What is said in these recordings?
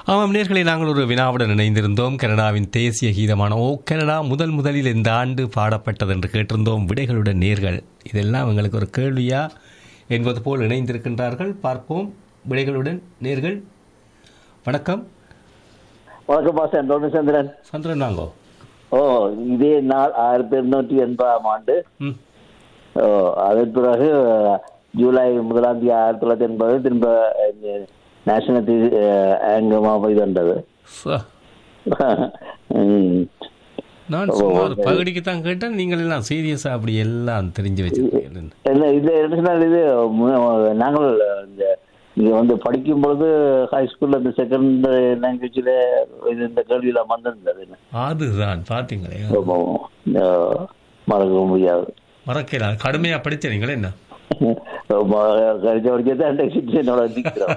ஆமாம் நேர்களை நாங்கள் ஒரு வினாவுடன் இணைந்திருந்தோம் கனடாவின் தேசிய கீதமான ஓ கனடா முதல் முதலில் இந்த ஆண்டு பாடப்பட்டது என்று கேட்டிருந்தோம் விடைகளுடன் நேர்கள் இதெல்லாம் எங்களுக்கு ஒரு கேள்வியா என்பது போல் இணைந்திருக்கின்றார்கள் பார்ப்போம் விடைகளுடன் நேர்கள் வணக்கம் வணக்கம் பாஸ்டர் டோமிச்சந்திரன் சந்திரன் வாங்கோ ஓ இதே நாள் ஆயிரத்தி எண்ணூற்றி எண்பதாம் ஆண்டு ம் ஓ அதன் பிறகு ஜூலை முதலாம் தேதி ஆயிரத்தி தொள்ளாயிரத்தி எண்பது திரும்ப நேஷனல் அங்கமாக இது வந்தது ச- ம். நான் சும்மா ஒரு பகுதிக்கு தான் கேட்டேன் நீங்கள் எல்லாம் சீரியஸாக அப்படி எல்லாம் தெரிஞ்சு வச்சிருக்கீங்க இல்ல இது என்ன சொன்னால் இது மு- நாங்கள் இந்த இங்க வந்து படிக்கும் பொழுது ஹை ஸ்கூல்ல இந்த செகண்ட் லாங்குவேஜ்ல இது இந்த கேள்வியெல்லாம் வந்திருந்தது அதுதான் பார்த்தீங்களே ஆமா. ஆ, மறக்க முடியாது மறக்கலாம் கடுமையாக படிச்சீங்களே என்ன கழிச்ச படிச்சதான் என்னோட நிக்கிறோம்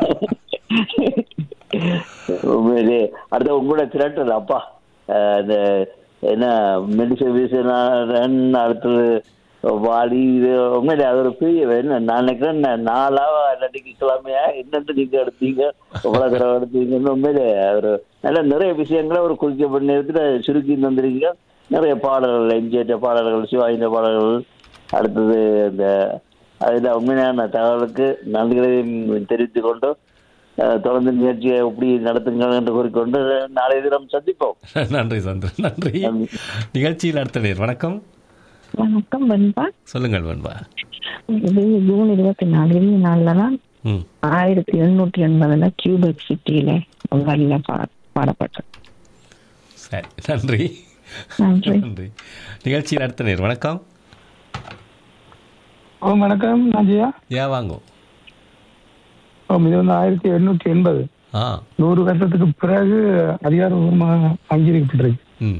உண்மையிலே அடுத்த உங்களோட திரட்டல் அப்பா அஹ் இந்த என்ன மெடிசன் அடுத்தது வாலி இது உண்மையிலே அது ஒரு பெரிய என்ன நான் நினைக்கிறேன் நா- நாளாவா இல்லாட்டிக்கு கிழமையா என்னட்டு நீங்க எடுத்தீங்க எவ்வளவு தடவை எடுத்தீங்கன்னு உண்மையிலே ஒரு நல்ல நிறைய விஷயங்களை ஒரு குறிக்கப்பட்ட நேரத்தில் சுருக்கி தந்திருக்கீங்க நிறைய பாடல்கள் எம்ஜிஆர் பாடல்கள் சிவாஜி பாடல்கள் அடுத்தது இந்த அதில் உண்மையான தகவலுக்கு நன்றிகளையும் தெரிவித்துக் கொண்டு அஹ், தொடர்ந்து நிகழ்ச்சியை எப்படி நடத்துங்கள் என்று கூறிக்கொண்டு நாளை தினம் சந்திப்போம் நன்றி சந்திரன் நன்றி நிகழ்ச்சியில் அடுத்த நேர் வணக்கம் வணக்கம் வெண்பா சொல்லுங்கள் வெண்பா இது ஜூன் இருபத்தி நாலு இருபத்தி நாலுல தான் ம் ஆயிரத்தி எண்ணூற்றி எண்பதுல கியூபெக் சிட்டியில முதல்ல பா- பாடப்பட்டது சரி நன்றி நன்றி நன்றி நிகழ்ச்சியில் அடுத்த நேர் வணக்கம் ஓ வணக்கம் நாஜியா யா வாங்கோ ஓ இது வந்து ஆயிரத்தி எண்ணூற்றி எண்பது ஆ நூறு வருஷத்துக்கு பிறகு அதிகாரபூர்வமாக அங்கீகரிக்கப்பட்டிருக்கு ம்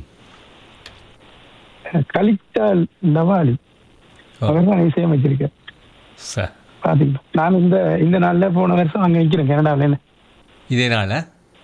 கலித்தால் லவாலி ஓ. அவர் தான் இசையமைச்சிருக்கார் ச பாத்தீங்களா நான் இந்த இந்த நாள்ல போன வருஷம் அங்க நிக்கிறேன் கனடாவில் என்ன இதே நாள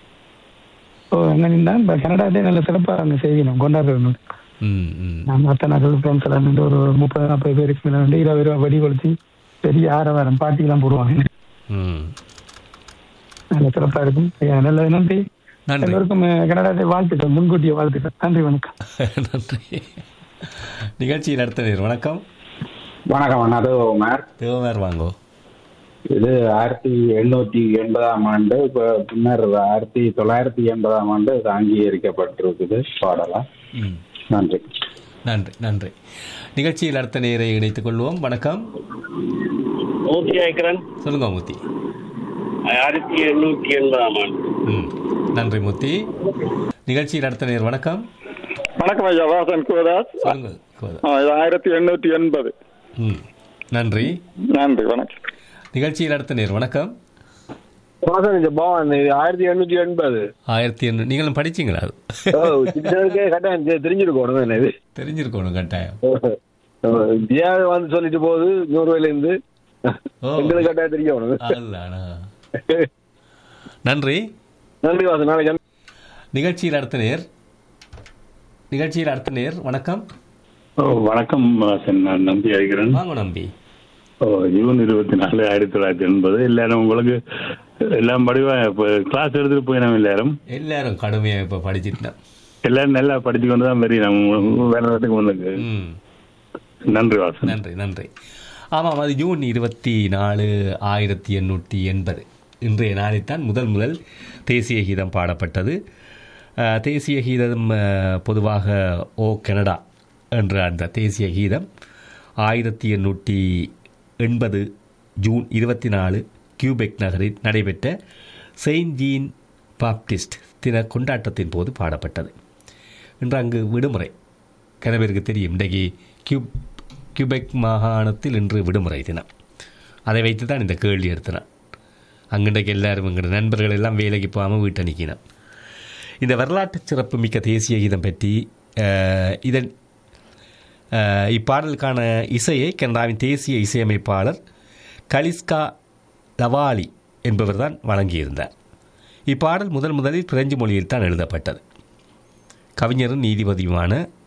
ஓ அங்க நின்றா இப்ப கனடாவிலே நல்ல சிறப்பா அங்க செய்யணும் கொண்டாடுறோம் ம் ம் நான் மற்ற நாட்கள் ஃப்ரெண்ட்ஸ் எல்லாம் நின்று ஒரு முப்பது நாற்பது பேருக்கு மேல வந்து இருபது ரூபா வெடி கொளுத்தி பெரிய ஆரவாரம் பாட்டிலாம் போடுவாங்க ம் நல்ல சிறப்பா இருக்கும் ஐயா, நல்ல நன்றி நன்றி எல்லோருக்கும் கனடாவை வாழ்த்துக்கள் முன்கூட்டிய வாழ்த்துக்கள் நன்றி வணக்கம் நன்றி நிகழ்ச்சியில் அடுத்த நேர் வணக்கம் வணக்கம் அண்ணா அது உமர் தேவமார் வாங்கோ இது ஆயிரத்தி எண்ணூத்தி எண்பதாம் ஆண்டு இப்ப பின்னர் ஆயிரத்தி தொள்ளாயிரத்தி எண்பதாம் ஆண்டு இது அங்கீகரிக்கப்பட்டிருக்குது பாடலாம் ம் நன்றி நன்றி நன்றி நிகழ்ச்சியில் அடுத்த நேரை இணைத்துக் கொள்வோம் வணக்கம் மூர்த்தி ஐக்கரன் சொல்லுங்க மூர்த்தி ஆயிரத்தி எண்ணூற்றி எண்பதாம் ஆண்டு ம் நன்றி மூர்த்தி நிகழ்ச்சியில் அடுத்த நேர் வணக்கம் வணக்கம் ஐயா வாசன் குவதாஸ் சொல்லுங்க கோதா. ஆ, இது ஆயிரத்தி எண்ணூற்றி எண்பது ம் நன்றி நன்றி வணக்கம் நிகழ்ச்சியில் அடுத்த நேர் வணக்கம் வாசன் இந்த பவன் இது ஆயிரத்தி எண்ணூற்றி எண்பது ஆயிரத்தி எண்ணூறு நீங்களும் படிச்சீங்களா அது ஓ சின்னவருக்கே கட்டாயம் தெ- தெரிஞ்சிருக்கணும் என்ன இது தெரிஞ்சிருக்கணும் கட்டாயம் தியா வந்து சொல்லிட்டு போகுது நூறுவாயில இருந்து ஓ எங்களுக்கு கட்டாயம் தெரியணும் அதுதானா நன்றி நன்றி வாசன் நாளைக்கு சந்தி- நிகழ்ச்சியில் அடுத்த நேர் நிகழ்ச்சியில் அடுத்த நேர் வணக்கம் ஓ வணக்கம் வாசன் நான் நம்பி அழைக்கிறேன் வாங்க நம்பி ஓ ஜூன் இருபத்தி நாலு ஆயிரத்தி தொள்ளாயிரத்தி எண்பது எல்லாரும் உங்களுக்கு எல்லாம் படிவா இப்போ கிளாஸ் எடுத்துட்டு போயினோம் எல்லாரும் எல்லாரும் கடுமையாக இப்போ படிச்சுட்டேன் எல்லாரும் நல்லா படிச்சு கொண்டு தான் வெறி நம்ம வேலை இடத்துக்கு வந்திருக்கு ம் நன்றி வாசன் நன்றி நன்றி ஆமாம் அது ஜூன் இருபத்தி நாலு ஆயிரத்தி எண்ணூற்றி எண்பது இன்றைய நாளில்தான் முதல் முதல் தேசிய கீதம் பாடப்பட்டது அஹ், தேசிய கீதம் அஹ், பொதுவாக ஓ கனடா என்ற அந்த தேசிய கீதம் ஆயிரத்தி எண்ணூற்றி எண்பது ஜூன் இருபத்தி நாலு கியூபெக் நகரில் நடைபெற்ற செயின்ட் ஜீன் பாப்டிஸ்ட் தின கொண்டாட்டத்தின் போது பாடப்பட்டது இன்று அங்கு விடுமுறை கனவிற்கு தெரியும் இன்றைக்கு கியூப் கியூபெக் மாகாணத்தில் இன்று விடுமுறை தினம் அதை வைத்து தான் இந்த கேள்வி எடுத்தினான் அங்கே இன்றைக்கு எல்லாரும் எங்களோட நண்பர்கள் எல்லாம் வேலைக்கு போகாமல் வீட்டை நிற்கினோம் இந்த வரலாற்று சிறப்பு மிக்க தேசிய கீதம் பற்றி அஹ், இதன் அஹ், இப்பாடலுக்கான இசையை கனடாவின் தேசிய இசையமைப்பாளர் கலிஸ்கா லவாலி என்பவர் தான் வழங்கியிருந்தார் இப்பாடல் முதன் முதலில் பிரெஞ்சு மொழியில் தான் எழுதப்பட்டது கவிஞரும் நீதிபதியுமான